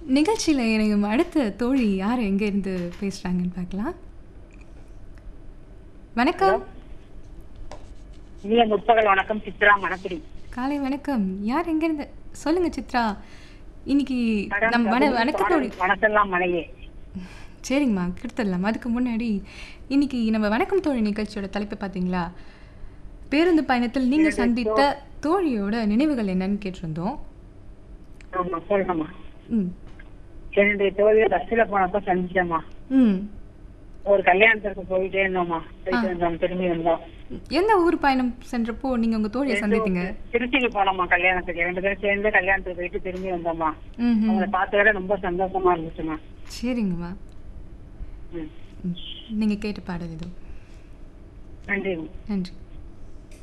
நிகழ்ச்சியில் இணையும் அடுத்த தோழி யார் எங்க இருந்து பேசுறாங்கன்னு பார்க்கலாம் வணக்கம் இனிய முற்பகல் வணக்கம் சித்ரா மணக்குடி காலை வணக்கம் யார் எங்க இருந்து சொல்லுங்க சித்ரா இன்னைக்கு நம்ம வன வணக்க தோழி வணக்கெல்லாம் மலையே சரிங்கம்மா கொடுத்துடலாம் அதுக்கு முன்னாடி இன்னைக்கு நம்ம வணக்கம் தோழி நிகழ்ச்சியோட தலைப்பு பார்த்தீங்களா பேருந்து பயணத்தில் நீங்க சந்தித்த தோழியோட நினைவுகள் என்னன்னு கேட்டிருந்தோம் ஆமா சொல்றேம்மா ம் என்னுடைய தோழியை பஸ்ல போனப்ப சந்திச்சேம்மா ம் ஒரு கல்யாணத்துக்கு போயிட்டே இருந்தோம்மா போயிட்டு வந்தோம் திரும்பி வந்தோம் எந்த ஊர் பயணம் சென்றப்போ நீங்க உங்க தோழியை சந்தித்தீங்க திருச்சிக்கு போனோம்மா கல்யாணத்துக்கு ரெண்டு பேரும் சேர்ந்து கல்யாணத்துக்கு போயிட்டு திரும்பி வந்தோம்மா ம் ம். அவங்களை பார்த்ததுல ரொம்ப சந்தோஷமா இருந்துச்சுமா சரிங்கம்மா ம். ம். நீங்க கேட்ட பாடல் இது நன்றி நன்றி